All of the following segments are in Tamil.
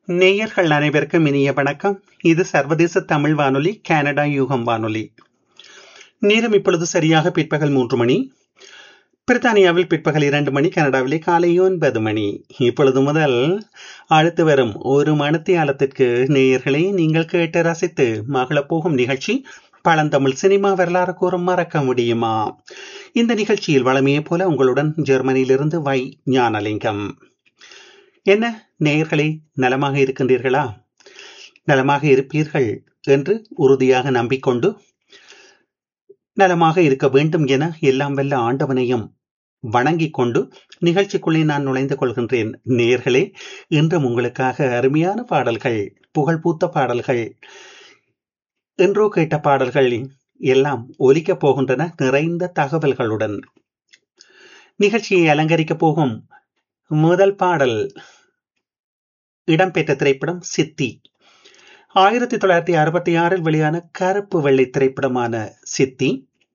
நேயர்கள் அனைவருக்கும் இனிய வணக்கம் இது சர்வதேச தமிழ் வானொலி கனடா யூகம் வானொலி நேரம் இப்பொழுது சரியாக பிற்பகல் மூன்று மணி பிரித்தானியாவில் பிற்பகல் இரண்டு மணி கனடாவிலே காலை ஒன்பது மணி இப்பொழுது முதல் அடுத்து வரும் ஒரு மணித்தியாலத்திற்கு நேயர்களை நீங்கள் கேட்டு ரசித்து மகளப் போகும் நிகழ்ச்சி பழந்தமிழ் சினிமா வரலாறு கூறும் மறக்க முடியுமா இந்த நிகழ்ச்சியில் வளமையே போல உங்களுடன் ஜெர்மனியிலிருந்து வை ஞானலிங்கம் என்ன நேயர்களே நலமாக இருக்கின்றீர்களா நலமாக இருப்பீர்கள் என்று உறுதியாக நம்பிக்கொண்டு நலமாக இருக்க வேண்டும் என எல்லாம் வல்ல ஆண்டவனையும் வணங்கிக் கொண்டு நிகழ்ச்சிக்குள்ளே நான் நுழைந்து கொள்கின்றேன் நேர்களே இன்றும் உங்களுக்காக அருமையான பாடல்கள் புகழ்பூத்த பாடல்கள் என்றோ கேட்ட பாடல்கள் எல்லாம் ஒலிக்கப் போகின்றன நிறைந்த தகவல்களுடன் நிகழ்ச்சியை அலங்கரிக்கப் போகும் முதல் பாடல் இடம்பெற்ற திரைப்படம் சித்தி ஆயிரத்தி தொள்ளாயிரத்தி அறுபத்தி ஆறில் வெளியான கருப்பு வெள்ளை திரைப்படமான சித்தி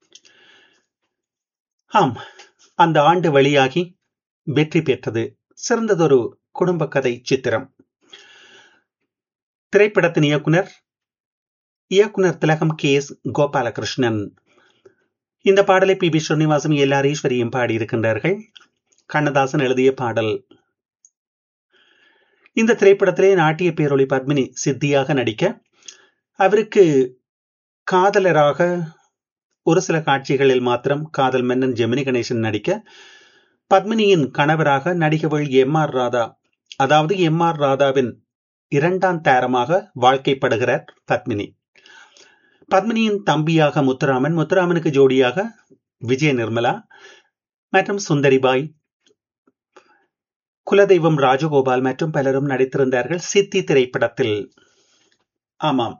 ஆம் அந்த ஆண்டு வெளியாகி வெற்றி பெற்றது சிறந்ததொரு குடும்ப கதை சித்திரம் திரைப்படத்தின் இயக்குனர் இயக்குனர் திலகம் கே எஸ் கோபாலகிருஷ்ணன் இந்த பாடலை பி பி ஸ்ரீனிவாசன் எல்லார் ஈஸ்வரியும் பாடியிருக்கின்றார்கள் கண்ணதாசன் எழுதிய பாடல் இந்த திரைப்படத்திலே நாட்டிய பேரொளி பத்மினி சித்தியாக நடிக்க அவருக்கு காதலராக ஒரு சில காட்சிகளில் மாத்திரம் காதல் மன்னன் ஜெமினி கணேசன் நடிக்க பத்மினியின் கணவராக நடிகவள் எம் ஆர் ராதா அதாவது எம் ஆர் ராதாவின் இரண்டாம் தாரமாக வாழ்க்கைப்படுகிறார் பத்மினி பத்மினியின் தம்பியாக முத்துராமன் முத்துராமனுக்கு ஜோடியாக விஜய நிர்மலா மற்றும் சுந்தரிபாய் குலதெய்வம் ராஜகோபால் மற்றும் பலரும் நடித்திருந்தார்கள் சித்தி திரைப்படத்தில் ஆமாம்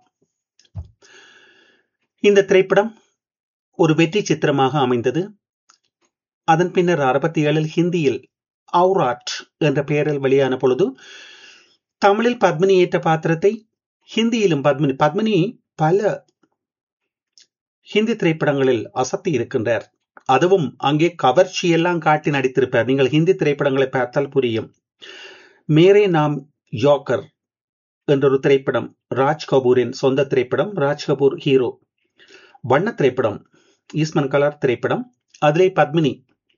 இந்த திரைப்படம் ஒரு வெற்றி சித்திரமாக அமைந்தது அதன் பின்னர் அறுபத்தி ஏழில் ஹிந்தியில் அவுராட் என்ற பெயரில் வெளியான பொழுது தமிழில் பத்மினி ஏற்ற பாத்திரத்தை ஹிந்தியிலும் பத்மினி பத்மினி பல ஹிந்தி திரைப்படங்களில் அசத்தி இருக்கின்றார் அதுவும் அங்கே கவர்ச்சி எல்லாம் காட்டி நடித்திருப்பார் நீங்கள் ஹிந்தி திரைப்படங்களை பார்த்தால் புரியும் மேரே நாம் யோக்கர் என்றொரு திரைப்படம் ராஜ் கபூரின் சொந்த திரைப்படம் ராஜ் கபூர் ஹீரோ வண்ண திரைப்படம் ஈஸ்மன் கலர் திரைப்படம் அதிலே பத்மினி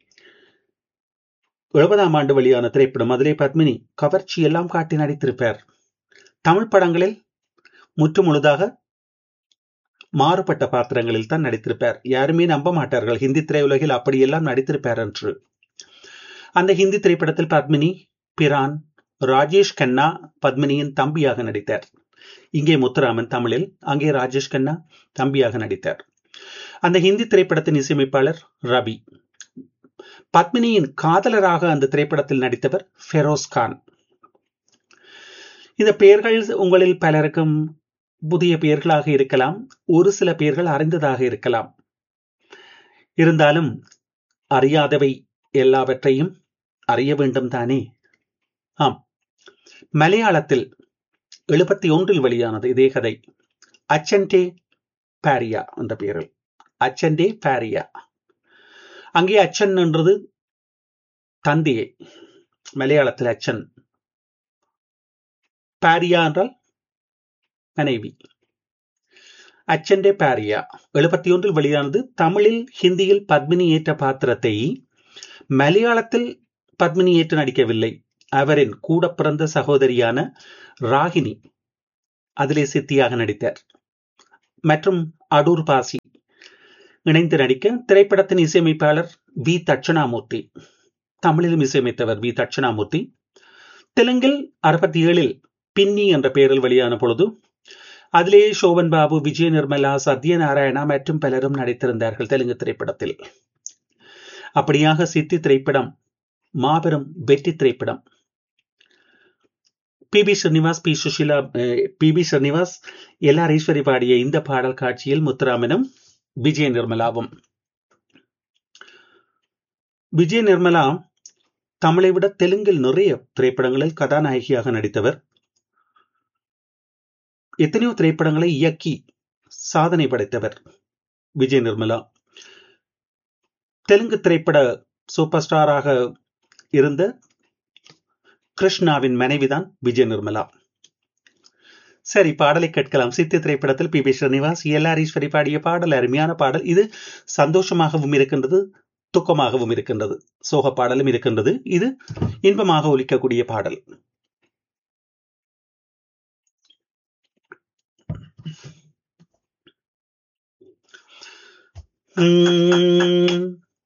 எழுபதாம் ஆண்டு வெளியான திரைப்படம் அதிலே பத்மினி கவர்ச்சி எல்லாம் காட்டி நடித்திருப்பார் தமிழ் படங்களில் முற்று முழுதாக மாறுபட்ட பாத்திரங்களில் தான் நடித்திருப்பார் யாருமே நம்ப மாட்டார்கள் ஹிந்தி திரையுலகில் அப்படியெல்லாம் நடித்திருப்பார் என்று அந்த ஹிந்தி திரைப்படத்தில் பத்மினி பிரான் ராஜேஷ் கண்ணா பத்மினியின் தம்பியாக நடித்தார் இங்கே முத்துராமன் தமிழில் அங்கே ராஜேஷ் கண்ணா தம்பியாக நடித்தார் அந்த ஹிந்தி திரைப்படத்தின் இசையமைப்பாளர் ரவி பத்மினியின் காதலராக அந்த திரைப்படத்தில் நடித்தவர் ஃபெரோஸ் கான் இந்த பெயர்கள் உங்களில் பலருக்கும் புதிய பெயர்களாக இருக்கலாம் ஒரு சில பெயர்கள் அறிந்ததாக இருக்கலாம் இருந்தாலும் அறியாதவை எல்லாவற்றையும் அறிய வேண்டும் தானே ஆம் மலையாளத்தில் எழுபத்தி ஒன்றில் வெளியானது இதே கதை அச்சன்டே பாரியா என்ற பெயரில் அச்சன்டே பாரியா அங்கே அச்சன் என்றது தந்தையை மலையாளத்தில் அச்சன் பாரியா என்றால் மனைவி அச்சண்டே பாரியா எழுபத்தி ஒன்றில் வெளியானது தமிழில் ஹிந்தியில் பத்மினி ஏற்ற பாத்திரத்தை மலையாளத்தில் பத்மினி ஏற்று நடிக்கவில்லை அவரின் கூட பிறந்த சகோதரியான ராகினி அதிலே சித்தியாக நடித்தார் மற்றும் அடூர் பாசி இணைந்து நடிக்க திரைப்படத்தின் இசையமைப்பாளர் வி தட்சணாமூர்த்தி தமிழிலும் இசையமைத்தவர் வி தட்சணாமூர்த்தி தெலுங்கில் அறுபத்தி ஏழில் பின்னி என்ற பெயரில் வெளியான பொழுது அதிலே சோபன் பாபு விஜய நிர்மலா சத்யநாராயணா மற்றும் பலரும் நடித்திருந்தார்கள் தெலுங்கு திரைப்படத்தில் அப்படியாக சித்தி திரைப்படம் மாபெரும் வெற்றி திரைப்படம் P B Srinivas P Susheela P B Srinivas எல்லார் ஈஸ்வரி பாடிய இந்த பாடல் காட்சியில் முத்துராமனும் விஜய நிர்மலாவும் விஜய நிர்மலா தமிழை விட தெலுங்கில் நிறைய திரைப்படங்களில் கதாநாயகியாக நடித்தவர் எத்தனையோ திரைப்படங்களை இயக்கி சாதனை படைத்தவர் விஜய் நிர்மலா தெலுங்கு திரைப்பட சூப்பர் ஸ்டாராக இருந்த கிருஷ்ணாவின் மனைவிதான் விஜய் நிர்மலா சரி பாடலை கேட்கலாம் சித்து திரைப்படத்தில் P B Srinivas L R Eswari பாடிய பாடல் அருமையான பாடல் இது சந்தோஷமாகவும் இருக்கின்றது துக்கமாகவும் இருக்கின்றது சோக பாடலும் இருக்கின்றது இது இன்பமாக ஒலிக்கக்கூடிய பாடல் உம்,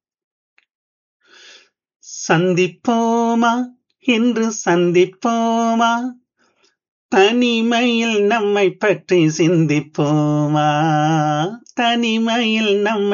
சந்திப்போமா இன்று சந்திப்போமா தனிமையில் நம்மை பற்றி சிந்திப்போமா தனிமையில் நம்மை